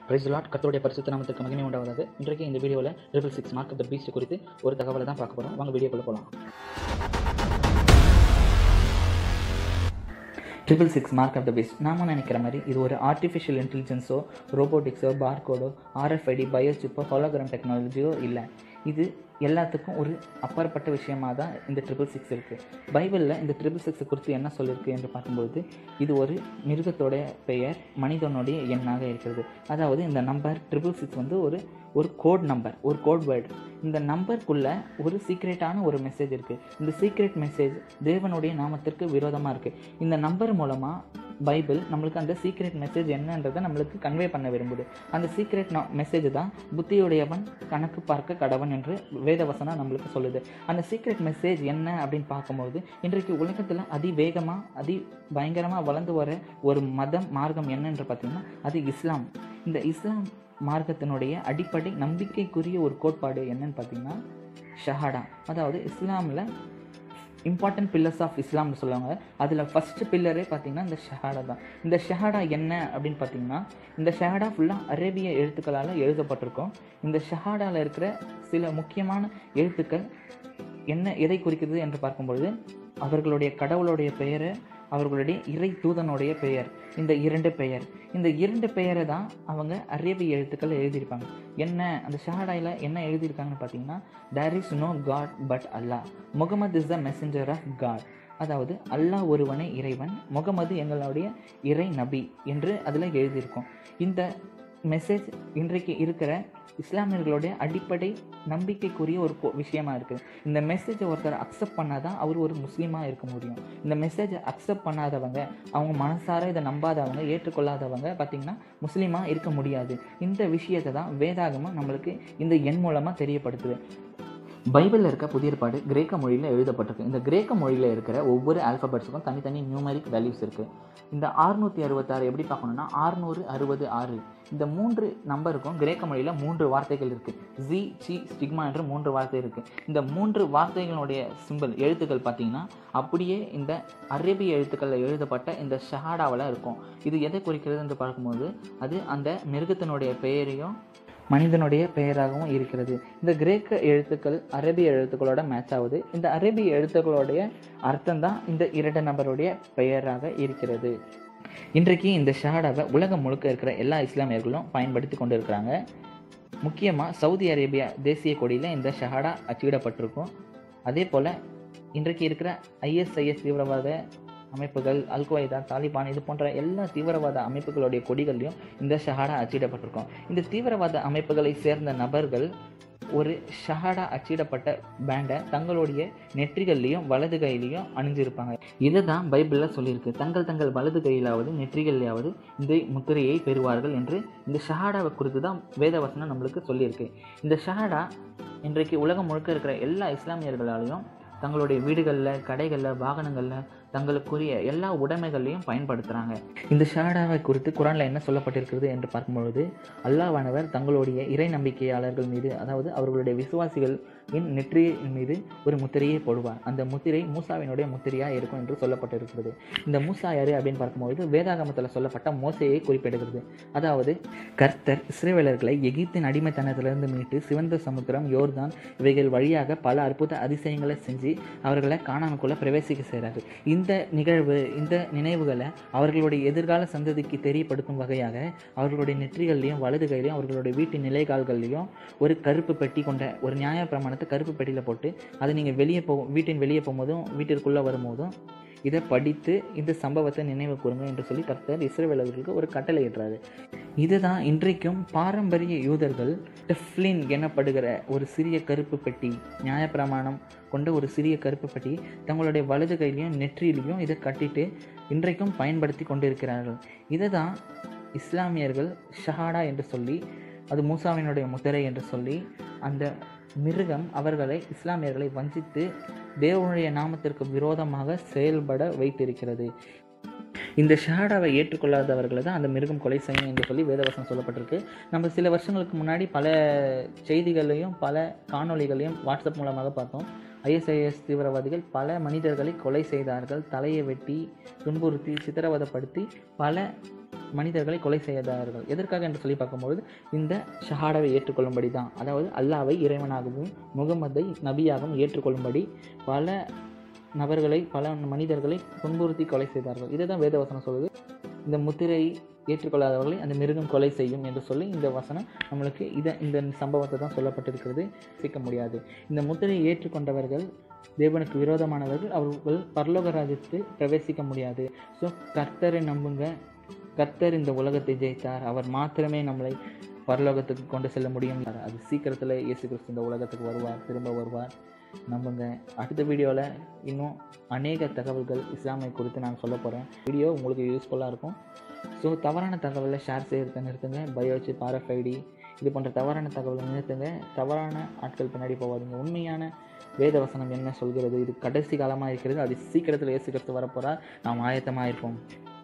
price lot கத்தருடைய பரிசுத்த நாமத்துக்கு மகிமை உண்டாவதாக இன்றைக்கு இந்த வீடியோவில் triple six mark of the beast குறித்து ஒரு தகவலை தான் பார்க்க போகிறோம் வாங்க வீடியோக்குள்ள போகலாம் triple six mark of the beast நாம நினைக்கிற மாதிரி இது ஒரு ஆர்டிஃபிஷியல் இன்டெலிஜென்ஸோ ரோபோட்டிக்ஸோ பார்கோடோ ஆர்எஃப்ஐடி பயோசிப்போ ஹோலோகிராம் டெக்னாலஜியோ இல்லை இது எல்லாத்துக்கும் ஒரு அப்பாற்பட்ட விஷயமாக தான் இந்த ட்ரிபிள் சிக்ஸ் இருக்குது பைபிளில் இந்த ட்ரிபிள் சிக்ஸ் குறித்து என்ன சொல்லியிருக்கு என்று பார்க்கும்போது இது ஒரு மிருகத்தோடைய பெயர் மனிதனுடைய எண்ணாக இருக்கிறது அதாவது இந்த நம்பர் ட்ரிபிள் சிக்ஸ் வந்து ஒரு ஒரு கோட் நம்பர் ஒரு கோட் வேர்டு இந்த நம்பருக்குள்ளே ஒரு சீக்ரெட்டான ஒரு மெசேஜ் இருக்குது இந்த சீக்ரெட் மெசேஜ் தேவனுடைய நாமத்திற்கு விரோதமாக இருக்குது இந்த நம்பர் மூலமாக பைபிள் நம்மளுக்கு அந்த சீக்ரெட் மெசேஜ் என்னன்றதை நம்மளுக்கு கன்வே பண்ண விரும்புது அந்த சீக்ரெட் மெசேஜ் தான் புத்தியுடையவன் கணக்கு பார்க்க கடவன் என்று வேதவசனம் நம்மளுக்கு சொல்லுது அந்த சீக்ரெட் மெசேஜ் என்ன அப்படின்னு பார்க்கும்போது இன்றைக்கு உலகத்தில் அதிவேகமாக அதி பயங்கரமாக வளர்ந்து வர ஒரு மதம் மார்க்கம் என்னன்று பார்த்தீங்கன்னா அது இஸ்லாம் இந்த இஸ்லாம் மார்க்கத்தினுடைய அடிப்படை நம்பிக்கைக்குரிய ஒரு கோட்பாடு என்னன்னு பார்த்தீங்கன்னா ஷஹாடா அதாவது இஸ்லாமில் இம்பார்ட்டன்ட் பில்லர்ஸ் ஆஃப் இஸ்லாம்னு சொல்லுவாங்க அதில் ஃபஸ்ட்டு பில்லரே பார்த்தீங்கன்னா இந்த ஷஹாடா தான் இந்த ஷஹாடா என்ன அப்படின்னு பார்த்தீங்கன்னா இந்த ஷஹாடா ஃபுல்லாக அரேபிய எழுத்துக்களால் எழுதப்பட்டிருக்கும் இந்த ஷஹாடாவில் இருக்கிற சில முக்கியமான எழுத்துக்கள் என்ன எதை குறிக்கிறது என்று பார்க்கும்பொழுது அவர்களுடைய கடவுளுடைய பெயரை அவர்களுடைய இறை தூதனுடைய பெயர் இந்த இரண்டு பெயர் இந்த இரண்டு பெயரை தான் அவங்க அரேபிய எழுத்துக்கள் எழுதியிருப்பாங்க என்ன அந்த ஷஹாடாயில் என்ன எழுதியிருக்காங்கன்னு பார்த்தீங்கன்னா there is no God but Allah Muhammad is the messenger of God அதாவது அல்லாஹ் ஒருவனே இறைவன் முகமது எங்களுடைய இறை நபி என்று அதில் எழுதியிருக்கோம் இந்த மெசேஜ் இன்றைக்கு இருக்கிற இஸ்லாமியர்களுடைய அடிப்படை நம்பிக்கைக்குரிய ஒரு விஷயமா இருக்குது இந்த மெசேஜை ஒருத்தர் அக்செப்ட் பண்ணால் தான் அவர் ஒரு முஸ்லீமாக இருக்க முடியும் இந்த மெசேஜை அக்செப்ட் பண்ணாதவங்க அவங்க மனசார இதை நம்பாதவங்க ஏற்றுக்கொள்ளாதவங்க பார்த்திங்கன்னா முஸ்லீமாக இருக்க முடியாது இந்த விஷயத்தை தான் வேதாகமாக நம்மளுக்கு இந்த எண் மூலமாக தெரியப்படுத்துது பைபிளில் இருக்க புதிய ஏற்பாடு கிரேக்க மொழியில் எழுதப்பட்டிருக்கு இந்த கிரேக்க மொழியில் இருக்கிற ஒவ்வொரு ஆல்ஃபபெட்ஸுக்கும் தனித்தனி நியூமரிக் வேல்யூஸ் இருக்குது இந்த ஆறுநூற்றி அறுபத்தாறு எப்படி பார்க்கணுன்னா ஆறுநூறு அறுபது ஆறு இந்த மூன்று நம்பருக்கும் கிரேக்க மொழியில் மூன்று வார்த்தைகள் இருக்குது ஜி சி ஸ்டிக்மா என்று மூன்று வார்த்தை இருக்குது இந்த மூன்று வார்த்தைகளுடைய சிம்பிள் எழுத்துக்கள் பார்த்தீங்கன்னா அப்படியே இந்த அரேபிய எழுத்துக்களில் எழுதப்பட்ட இந்த ஷஹாடாவில் இருக்கும் இது எதை குறிக்கிறது என்று பார்க்கும்போது அது அந்த மிருகத்தினுடைய பெயரையும் மனிதனுடைய பெயராகவும் இருக்கிறது இந்த கிரேக்க எழுத்துக்கள் அரேபிய எழுத்துக்களோட மேட்ச் ஆகுது இந்த அரேபிய எழுத்துக்களுடைய அர்த்தம் தான் இந்த இரண்டு நபருடைய பெயராக இருக்கிறது இன்றைக்கு இந்த ஷஹாடாவை உலகம் முழுக்க இருக்கிற எல்லா இஸ்லாமியர்களும் பயன்படுத்தி கொண்டு இருக்கிறாங்க முக்கியமாக சவுதி அரேபியா தேசிய கொடியில் இந்த ஷஹாடா அச்சிடப்பட்டிருக்கும் அதே போல் இன்றைக்கு இருக்கிற ஐஎஸ்ஐஎஸ் தீவிரவாத அமைப்புகள் அல்கொய்தா தாலிபான் இது போன்ற எல்லா தீவிரவாத அமைப்புகளுடைய கொடிகள்லையும் இந்த ஷஹாடா அச்சிடப்பட்டிருக்கும் இந்த தீவிரவாத அமைப்புகளை சேர்ந்த நபர்கள் ஒரு ஷஹாடா அச்சிடப்பட்ட பேண்டை தங்களுடைய நெற்றிகள்லையும் வலது கையிலையும் அணிஞ்சிருப்பாங்க இதை தான் பைபிளில் சொல்லியிருக்கு தங்கள் தங்கள் வலது கையிலாவது நெற்றிகள்லையாவது இந்த முத்திரையை பெறுவார்கள் என்று இந்த ஷஹாடாவை குறித்து தான் வேதவசனம் நம்மளுக்கு சொல்லியிருக்கு இந்த ஷஹாடா இன்றைக்கு உலகம் முழுக்க இருக்கிற எல்லா இஸ்லாமியர்களாலையும் தங்களுடைய வீடுகளில் கடைகளில் வாகனங்களில் தங்களுக்குரிய எல்லா உடைமைகளையும் பயன்படுத்துகிறாங்க இந்த ஷாடாவை குறித்து குரானில் என்ன சொல்லப்பட்டிருக்கிறது என்று பார்க்கும்பொழுது அல்லாவானவர் தங்களுடைய இறை நம்பிக்கையாளர்கள் மீது அதாவது அவர்களுடைய விசுவாசிகள் இன் நெற்றியின் மீது ஒரு முத்திரையை போடுவார் அந்த முத்திரை மூசாவினுடைய முத்திரையாக இருக்கும் என்று சொல்லப்பட்டிருக்கிறது இந்த மூசா யாரு அப்படின்னு பார்க்கும்போது வேதாகமத்தில் சொல்லப்பட்ட மோசையை குறிப்பிடுகிறது அதாவது கர்த்தர் இஸ்ரேவேலர்களை எகிப்தின் அடிமைத்தனத்திலிருந்து மீட்டு சிவந்த சமுத்திரம் யோர்தான் இவைகள் வழியாக பல அற்புத அதிசயங்களை செஞ்சு அவர்களை காணாமக்குள்ள பிரவேசிக்க செய்கிறாரு இந்த நிகழ்வு இந்த நினைவுகளை அவர்களுடைய எதிர்கால சந்ததிக்கு தெரியப்படுத்தும் வகையாக அவர்களுடைய நெற்றிகள்லையும் வலது கையிலையும் அவர்களுடைய வீட்டின் நிலைகால்கள்லையும் ஒரு கருப்பு பெட்டி கொண்ட ஒரு நியாய பிரமாணத்தை கருப்பு பெட்டியில் போட்டு அதை நீங்கள் வெளியே போ வீட்டின் வெளியே போகும்போதும் வீட்டிற்குள்ளே வரும்போதும் இதை படித்து இந்த சம்பவத்தை நினைவு கூறுங்க என்று சொல்லி கர்த்தர் இஸ்ரேவேலர்களுக்கு ஒரு கட்டளை இடுறாரு இதுதான் இன்றைக்கும் பாரம்பரிய யூதர்கள் டெஃப்லின் எனப்படுகிற ஒரு சிறிய கருப்பு பெட்டி நியாயப்பிரமாணம் கொண்ட ஒரு சிறிய கருப்பு பெட்டி தங்களுடைய வலது கையிலையும் நெற்றியிலையும் இதை கட்டிட்டு இன்றைக்கும் பயன்படுத்தி கொண்டிருக்கிறார்கள் இதை தான் இஸ்லாமியர்கள் ஷஹாடா என்று சொல்லி அது மூசாவினுடைய முத்திரை என்று சொல்லி அந்த மிருகம் அவர்களை இஸ்லாமியர்களை வஞ்சித்து தேவனுடைய நாமத்திற்கு விரோதமாக செயல்பட வைத்திருக்கிறது இந்த ஷஹாடாவை ஏற்றுக்கொள்ளாதவர்களை தான் அந்த மிருகம் கொலை செய்யும் என்று சொல்லி வேதவசம் சொல்லப்பட்டிருக்கு நம்ம சில வருஷங்களுக்கு முன்னாடி பல செய்திகளையும் பல காணொளிகளையும் வாட்ஸ்அப் மூலமாக பார்த்தோம் ஐஎஸ்ஐஎஸ் தீவிரவாதிகள் பல மனிதர்களை கொலை செய்தார்கள் தலையை வெட்டி துன்புறுத்தி சித்திரவதைப்படுத்தி பல மனிதர்களை கொலை செய்தார்கள் எதற்காக என்று சொல்லி பார்க்கும்பொழுது இந்த ஷஹாடாவை ஏற்றுக்கொள்ளும்படி தான் அதாவது அல்லாவை இறைவனாகவும் முகமதை நபியாகவும் ஏற்றுக்கொள்ளும்படி பல நபர்களை பல மனிதர்களை துன்புறுத்தி கொலை செய்தார்கள் இதை தான் வேதவசனம் சொல்லுது இந்த முத்திரை ஏற்றுக்கொள்ளாதவர்களை அந்த மிருகம் கொலை செய்யும் என்று சொல்லி இந்த வசனம் நம்மளுக்கு இதை இந்த சம்பவத்தை தான் சொல்லப்பட்டிருக்கிறது சிக்க முடியாது இந்த முத்திரையை ஏற்றுக்கொண்டவர்கள் தேவனுக்கு விரோதமானவர்கள் அவர்கள் பரலோக ராஜ்யத்தில் பிரவேசிக்க முடியாது ஸோ கர்த்தரை நம்புங்க கர்த்தர் இந்த உலகத்தை ஜெயித்தார் அவர் மாத்திரமே நம்மளை பரலோகத்துக்கு கொண்டு செல்ல முடியும் அது சீக்கிரத்தில் இயேசு கிறிஸ்து இந்த உலகத்துக்கு வருவார் திரும்ப வருவார் நம்புங்க அடுத்த வீடியோவில் இன்னும் அநேக தகவல்கள் இஸ்லாமை குறித்து நான் சொல்ல போகிறேன் வீடியோ உங்களுக்கு யூஸ்ஃபுல்லாக இருக்கும் ஸோ தவறான தகவலை ஷேர் செய்யறத நிறுத்துங்க பயோச்சு பாரஃபைடி இது போன்ற தவறான தகவலை நிறுத்துங்க தவறான ஆட்கள் பின்னாடி போகாதீங்க உண்மையான வேதவசனம் என்ன சொல்கிறது இது கடைசி காலமாக இருக்கிறது அது சீக்கிரத்தில் இயேசு கிறிஸ்து வரப்போகிறார் நாம் ஆயத்தமாக இருப்போம்